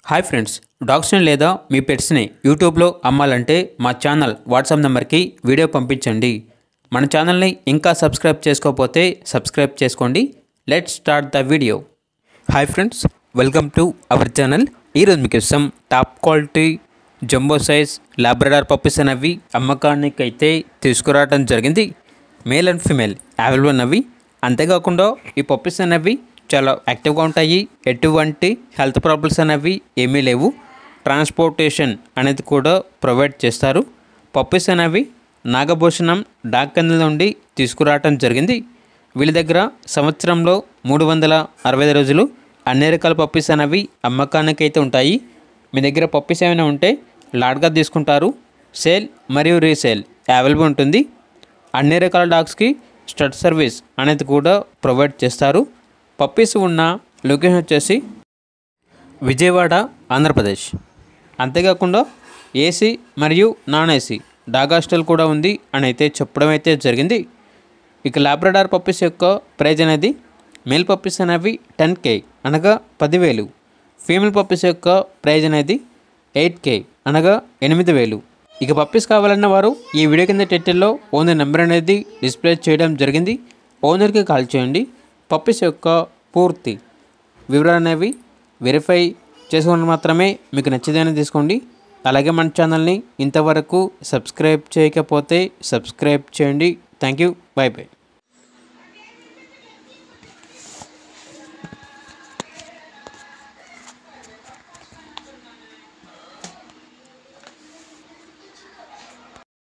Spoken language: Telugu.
హాయ్ ఫ్రెండ్స్ డాగ్స్ని లేదా మీ పెట్స్ని యూట్యూబ్లో అమ్మాలంటే మా ఛానల్ వాట్సాప్ నెంబర్కి వీడియో పంపించండి మన ఛానల్ని ఇంకా సబ్స్క్రైబ్ చేసుకోకపోతే సబ్స్క్రైబ్ చేసుకోండి let start the video hi friends welcome to our channel ఈరోజు మీకు ఇష్టం top quality jumbo size labrador puppies అనేవి అమ్మకానికి అయితే తీసుకురావడం జరిగింది మేల్ అండ్ ఫిమేల్ అవైలబుల్ ఉన్నవి అంతేకాకుండా ఈ పప్పీస్ అనేవి చాలా యాక్టివ్గా ఉంటాయి ఎటువంటి హెల్త్ ప్రాబ్లమ్స్ అనేవి ఏమీ లేవు ట్రాన్స్పోర్టేషన్ అనేది కూడా ప్రొవైడ్ చేస్తారు పప్పీస్ అనేవి నాగభూషణం డాక్ కింద నుండి తీసుకురావటం జరిగింది వీళ్ళ దగ్గర సంవత్సరంలో మూడు వందల అరవై ఐదు రోజులు అన్ని రకాల పప్పీస్ అనేవి అమ్మకానికి అయితే ఉంటాయి మీ దగ్గర పప్పీస్ ఏమైనా ఉంటే లాడ్గా తీసుకుంటారు సేల్ మరియు రీసేల్ అవైలబుల్ ఉంటుంది అన్ని రకాల డాగ్స్కి స్టడ్ సర్వీస్ అనేది కూడా ప్రొవైడ్ చేస్తారు పప్పీస్ ఉన్న లొకేషన్ వచ్చేసి విజయవాడ ఆంధ్రప్రదేశ్ అంతేకాకుండా ఏసీ మరియు నాన్ ఏసీ డాగ్ హాస్టల్ కూడా ఉంది అని అయితే చెప్పడం అయితే జరిగింది ఇక లాబ్రడార్ పప్పీస్ యొక్క ప్రైజ్ అనేది మేల్ పప్పీస్ అనేవి టెన్ కే అనగా పదివేలు ఫీమేల్ పప్పీస్ యొక్క ప్రైజ్ అనేది ఎయిట్ కే అనగా ఎనిమిది వేలు ఇక పప్పీస్ కావాలన్న వారు ఈ వీడియో కింద టైటిల్లో ఓనర్ నెంబర్ అనేది డిస్ప్లే చేయడం జరిగింది ఓనర్కి కాల్ చేయండి పప్పీస్ యొక్క పూర్తి వివరాలు అనేవి వెరిఫై చేసుకుని మాత్రమే మీకు నచ్చేదని తీసుకోండి అలాగే మన ఛానల్ని ఇంతవరకు సబ్స్క్రైబ్ చేయకపోతే సబ్స్క్రైబ్ చేయండి థ్యాంక్ యూ బై బై